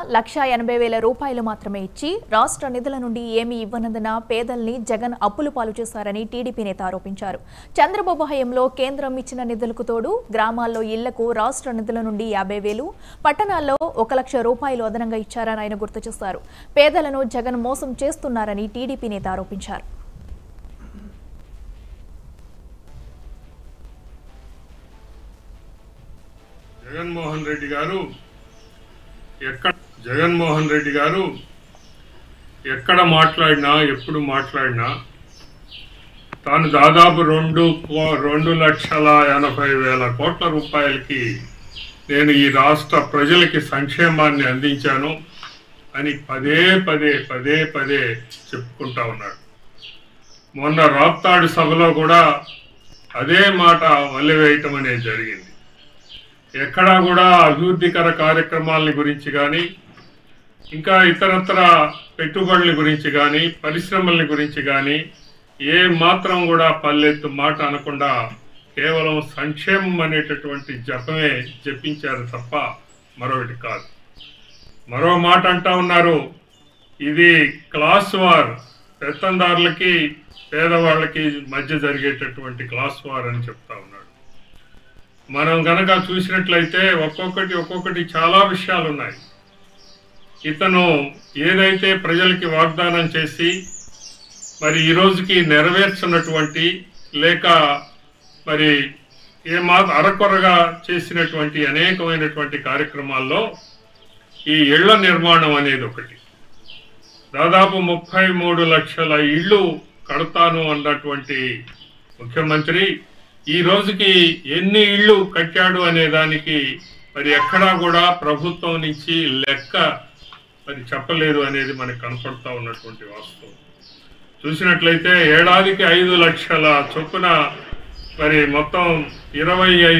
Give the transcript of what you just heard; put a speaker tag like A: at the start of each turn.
A: లక్ష ఎనభై వేల రూపాయలు మాత్రమే ఇచ్చి రాష్ట్ర నిధుల నుండి ఏమీ ఇవ్వనందున పేదల్ని జగన్ అప్పులు పాలు చేశారని టీడీపీ నేత ఆరోపించారు చంద్రబాబు హయంలో కేంద్రం ఇచ్చిన నిధులకు తోడు గ్రామాల్లో ఇళ్లకు రాష్ట్ర నిధుల నుండి యాభై వేలు పట్టణాల్లో ఒక లక్ష రూపాయలు అదనంగా ఇచ్చారని ఆయన గుర్తు చేశారు పేదలను జగన్ మోసం చేస్తున్నారని టీడీపీ నేత ఆరోపించారు
B: జగన్మోహన్ రెడ్డి గారు ఎక్కడ జగన్మోహన్ రెడ్డి గారు ఎక్కడ మాట్లాడినా ఎప్పుడు మాట్లాడినా తాను దాదాపు రెండు కో- రెండు లక్షల ఎనభై వేల కోట్ల రూపాయలకి నేను ఈ రాష్ట్ర ప్రజలకి సంక్షేమాన్ని అందించాను అని పదే పదే పదే పదే చెప్పుకుంటా ఉన్నాడు మొన్న రాప్తాడు సభలో కూడా అదే మాట వల్లివేయటం అనేది జరిగింది ఎక్కడా కూడా అభివృద్ధికర కార్యక్రమాలని గురించి కానీ ఇంకా ఇతరత్ర పెట్టుబడుల గురించి కానీ పరిశ్రమల గురించి కానీ ఏ మాత్రం కూడా పల్లెత్తు మాట అనకుండా కేవలం సంక్షేమం అనేటటువంటి జపమే జపించారు తప్ప మరొకటి కాదు మరో మాట అంటా ఉన్నారు ఇది క్లాస్ వార్ పెత్తందారులకి పేదవాళ్ళకి మధ్య జరిగేటటువంటి క్లాస్ వార్ అని చెప్తా ఉన్నాడు మనం గనక చూసినట్లయితే ఒక్కొక్కటి ఒక్కొక్కటి చాలా విషయాలు ఉన్నాయి ఇతను ఏదైతే ప్రజలకి వాగ్దానం చేసి మరి ఈ రోజుకి నెరవేర్చినటువంటి లేక మరి ఏ మా అరకొరగా చేసినటువంటి అనేకమైనటువంటి కార్యక్రమాల్లో ఈ ఇళ్ల నిర్మాణం అనేది ఒకటి దాదాపు ముప్పై మూడు లక్షల ఇళ్ళు కడతాను అన్నటువంటి ముఖ్యమంత్రి ఈ రోజుకి ఎన్ని ఇళ్ళు కట్టాడు అనే దానికి మరి ఎక్కడా కూడా ప్రభుత్వం నుంచి లెక్క మరి చెప్పలేదు అనేది మనకు కనపడతా ఉన్నటువంటి వాస్తవం చూసినట్లయితే ఏడాదికి ఐదు లక్షల చొప్పున మరి మొత్తం ఇరవై